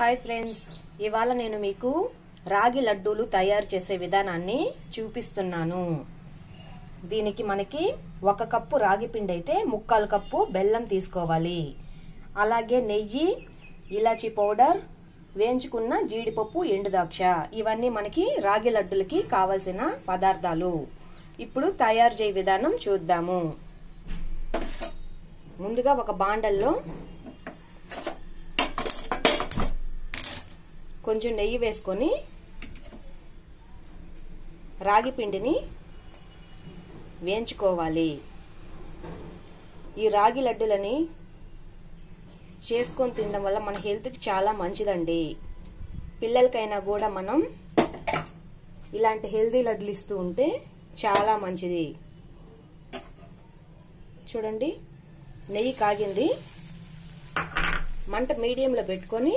hi friends ఇవాళ నేను మీకు రాగి లడ్డూలు తయారు చేసే విధానాన్ని చూపిస్తున్నాను దీనికి మనకి ఒక కప్పు రాగి పిండి అయితే ముక్కాలు కప్పు బెల్లం తీసుకోవాలి అలాగే నెయ్యి ఇలాచీ పౌడర్ వేయించుకున్న జీడిపప్పు ఎండుద్రాక్ష ఇవన్నీ మనకి రాగి లడ్డులకి కావలసిన పదార్థాలు ఇప్పుడు తయారు చేయ విధానం చూద్దాము ముందుగా ఒక బాండల్లో కొంచెం నెయ్యి వేసుకొని రాగి పిండిని వేయించుకోవాలి ఈ రాగి లడ్డులని చేసుకొని తినడం వల్ల మన హెల్త్కి చాలా మంచిదండి పిల్లలకైనా కూడా మనం ఇలాంటి హెల్దీ లడ్డులు ఇస్తూ ఉంటే చాలా మంచిది చూడండి నెయ్యి కాగింది మంట మీడియంలో పెట్టుకొని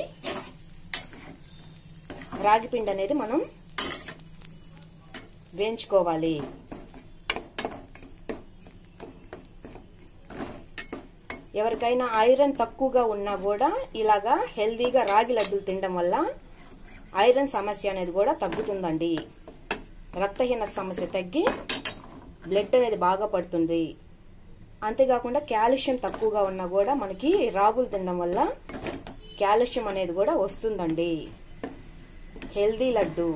రాగి పిండి అనేది మనం వేయించుకోవాలి ఎవరికైనా ఐరన్ తక్కువగా ఉన్నా కూడా ఇలాగా హెల్దీగా రాగి లడ్డూలు తినడం వల్ల ఐరన్ సమస్య అనేది కూడా తగ్గుతుందండి రక్తహీన సమస్య తగ్గి బ్లడ్ అనేది బాగా పడుతుంది అంతేకాకుండా కాల్షియం తక్కువగా ఉన్నా కూడా మనకి రాగులు తినడం వల్ల కాల్షియం అనేది కూడా వస్తుందండి హెల్దీ లడ్డు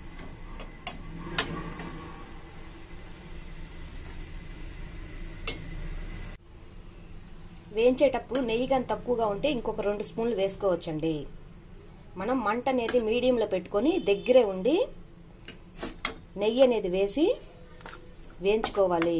వేయించేటప్పుడు నెయ్యి కానీ తక్కువగా ఉంటే ఇంకొక రెండు స్పూన్లు వేసుకోవచ్చండి మనం మంట అనేది మీడియంలో పెట్టుకొని దగ్గరే ఉండి నెయ్యి అనేది వేసి వేయించుకోవాలి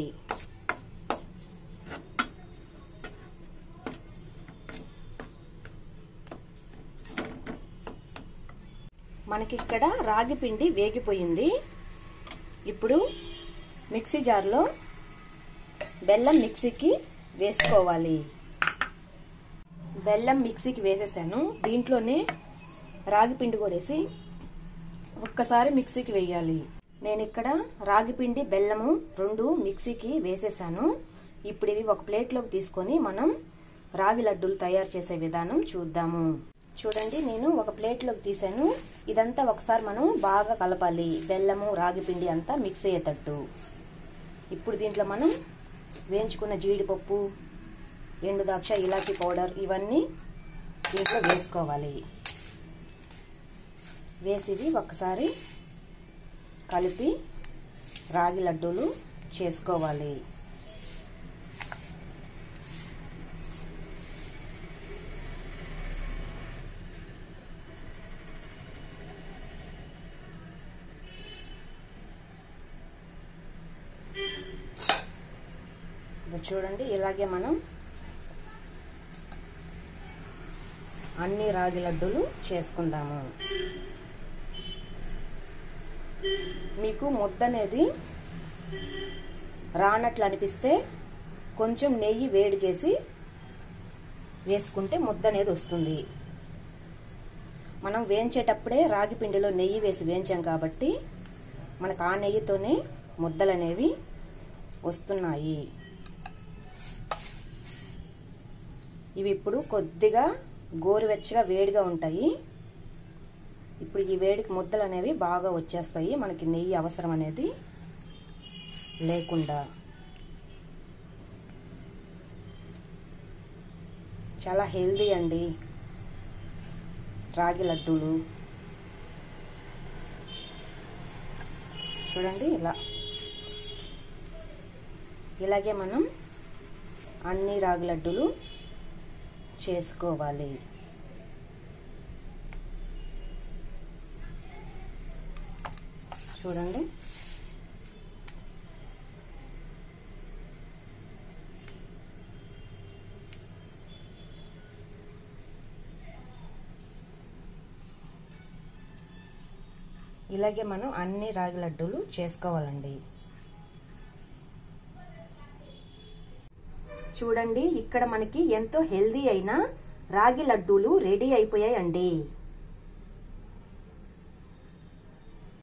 మనకి ఇక్కడ రాగి పిండి వేగిపోయింది ఇప్పుడు మిక్సీ జార్లో బెల్లం మిక్సీకి వేసుకోవాలి బెల్లం మిక్సీకి వేసేసాను దీంట్లోనే రాగి పిండి కూడా వేసి ఒక్కసారి మిక్సీకి వేయాలి నేను ఇక్కడ రాగి పిండి బెల్లము రెండు మిక్సీకి వేసేసాను ఇప్పుడు ఇవి ఒక ప్లేట్లోకి తీసుకొని మనం రాగి లడ్డూలు తయారు చేసే విధానం చూద్దాము చూడండి నేను ఒక ప్లేట్లోకి తీసాను ఇదంతా ఒకసారి మనం బాగా కలపాలి బెల్లము రాగి పిండి అంతా మిక్స్ అయ్యేటట్టు ఇప్పుడు దీంట్లో మనం వేయించుకున్న జీడిపప్పు ఎండు ద్రాక్ష ఇలాచీ పౌడర్ ఇవన్నీ దీంట్లో వేసుకోవాలి వేసివి ఒకసారి కలిపి రాగి లడ్డూలు చేసుకోవాలి చూడండి ఇలాగే మనం అన్ని రాగి లడ్డూలు చేసుకుందాము మీకు ముద్ద అనేది రానట్లు అనిపిస్తే కొంచెం నెయ్యి వేడి చేసి వేసుకుంటే ముద్ద అనేది వస్తుంది మనం వేయించేటప్పుడే రాగి పిండిలో నెయ్యి వేసి వేయించాం కాబట్టి మనకు ఆ నెయ్యితోనే ముద్దలు అనేవి వస్తున్నాయి ఇవి ఇప్పుడు కొద్దిగా గోరువెచ్చగా వేడిగా ఉంటాయి ఇప్పుడు ఈ వేడికి ముద్దలు అనేవి బాగా వచ్చేస్తాయి మనకి నెయ్యి అవసరం అనేది లేకుండా చాలా హెల్దీ అండి రాగి లడ్డూలు చూడండి ఇలా ఇలాగే మనం అన్ని రాగి లడ్డూలు చేసుకోవాలి చూడండి ఇలాగే మనం అన్ని రాగి లడ్డూలు చేసుకోవాలండి చూడండి ఇక్కడ మనకి ఎంతో హెల్దీ అయిన రాగి లడ్డూలు రెడీ అయిపోయాయండి